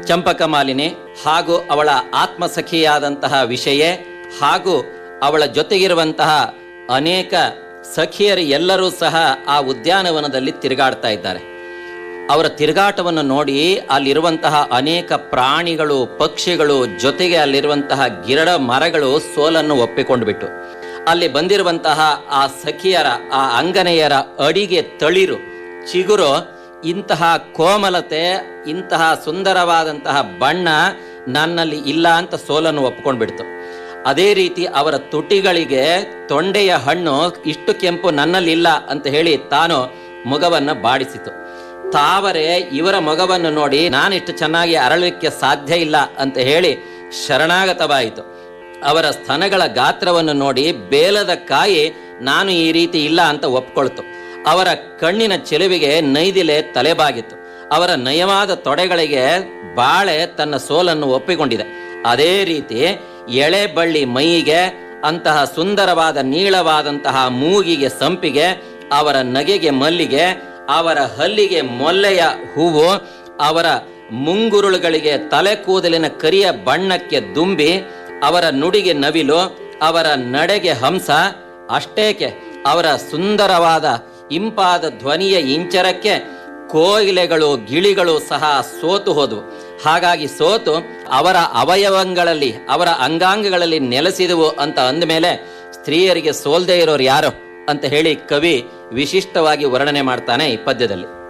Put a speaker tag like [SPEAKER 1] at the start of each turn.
[SPEAKER 1] ಚಂಪಕ ಮಾಲಿನಿ ಹಾಗೂ ಅವಳ ಆತ್ಮಸಖಿಯಾದಂತಹ ವಿಷಯ ಹಾಗೂ ಅವಳ ಜೊತೆಗಿರುವಂತಹ ಅನೇಕ ಸಖಿಯರು ಎಲ್ಲರೂ ಸಹ ಆ ಉದ್ಯಾನವನದಲ್ಲಿ ತಿರುಗಾಡ್ತಾ ಇದ್ದಾರೆ ಅವರ ತಿರುಗಾಟವನ್ನು ನೋಡಿ ಅಲ್ಲಿರುವಂತಹ ಅನೇಕ ಪ್ರಾಣಿಗಳು ಪಕ್ಷಿಗಳು ಜೊತೆಗೆ ಅಲ್ಲಿರುವಂತಹ ಗಿರಡ ಮರಗಳು ಸೋಲನ್ನು ಒಪ್ಪಿಕೊಂಡು ಬಿಟ್ಟು ಅಲ್ಲಿ ಬಂದಿರುವಂತಹ ಆ ಸಖಿಯರ ಆ ಅಂಗನೆಯರ ಅಡಿಗೆ ತಳಿರು ಚಿಗುರು ಇಂತಹ ಕೋಮಲತೆ ಇಂತಹ ಸುಂದರವಾದಂತಹ ಬಣ್ಣ ನನ್ನಲ್ಲಿ ಇಲ್ಲ ಅಂತ ಸೋಲನ್ನು ಒಪ್ಕೊಂಡು ಬಿಡ್ತು ಅದೇ ರೀತಿ ಅವರ ತುಟಿಗಳಿಗೆ ತೊಂಡೆಯ ಹಣ್ಣು ಇಷ್ಟು ಕೆಂಪು ನನ್ನಲ್ಲಿ ಇಲ್ಲ ಅಂತ ಹೇಳಿ ತಾನು ಮೊಗವನ್ನ ಬಾಡಿಸಿತು ತಾವರೆ ಇವರ ಮೊಗವನ್ನು ನೋಡಿ ನಾನಿಷ್ಟು ಚೆನ್ನಾಗಿ ಅರಳಲಿಕ್ಕೆ ಸಾಧ್ಯ ಇಲ್ಲ ಅಂತ ಹೇಳಿ ಶರಣಾಗತವಾಯಿತು ಅವರ ಸ್ತನಗಳ ಗಾತ್ರವನ್ನು ನೋಡಿ ಬೇಲದ ಕಾಯಿ ನಾನು ಈ ರೀತಿ ಇಲ್ಲ ಅಂತ ಒಪ್ಕೊಳ್ತು ಅವರ ಕಣ್ಣಿನ ಚೆಲುವಿಗೆ ನೈದಿಲೆ ತಲೆಬಾಗಿತ್ತು ಅವರ ನಯವಾದ ತೊಡೆಗಳಿಗೆ ಬಾಳೆ ತನ್ನ ಸೋಲನ್ನು ಒಪ್ಪಿಕೊಂಡಿದೆ ಅದೇ ರೀತಿ ಎಳೆ ಬಳ್ಳಿ ಮೈಯಿಗೆ ಅಂತಹ ಸುಂದರವಾದ ನೀಳವಾದಂತಹ ಮೂಗಿಗೆ ಸಂಪಿಗೆ ಅವರ ನಗೆಗೆ ಮಲ್ಲಿಗೆ ಅವರ ಹಲ್ಲಿಗೆ ಮೊಲ್ಲೆಯ ಹೂವು ಅವರ ಮುಂಗುರುಳುಗಳಿಗೆ ತಲೆ ಕೂದಲಿನ ಕರಿಯ ಬಣ್ಣಕ್ಕೆ ದುಂಬಿ ಅವರ ನುಡಿಗೆ ನವಿಲು ಅವರ ನಡೆಗೆ ಹಂಸ ಅಷ್ಟೇಕೆ ಅವರ ಸುಂದರವಾದ ಇಂಪಾದ ಧ್ವನಿಯ ಇಂಚರಕ್ಕೆ ಕೋಗಿಲೆಗಳು ಗಿಳಿಗಳು ಸಹ ಸೋತು ಹೋದವು ಹಾಗಾಗಿ ಸೋತು ಅವರ ಅವಯವಗಳಲ್ಲಿ ಅವರ ಅಂಗಾಂಗಗಳಲ್ಲಿ ನೆಲೆಸಿದವು ಅಂತ ಅಂದಮೇಲೆ ಸ್ತ್ರೀಯರಿಗೆ ಸೋಲ್ದೇ ಇರೋರು ಯಾರು ಅಂತ ಹೇಳಿ ಕವಿ ವಿಶಿಷ್ಟವಾಗಿ ವರ್ಣನೆ ಮಾಡ್ತಾನೆ ಈ ಪದ್ಯದಲ್ಲಿ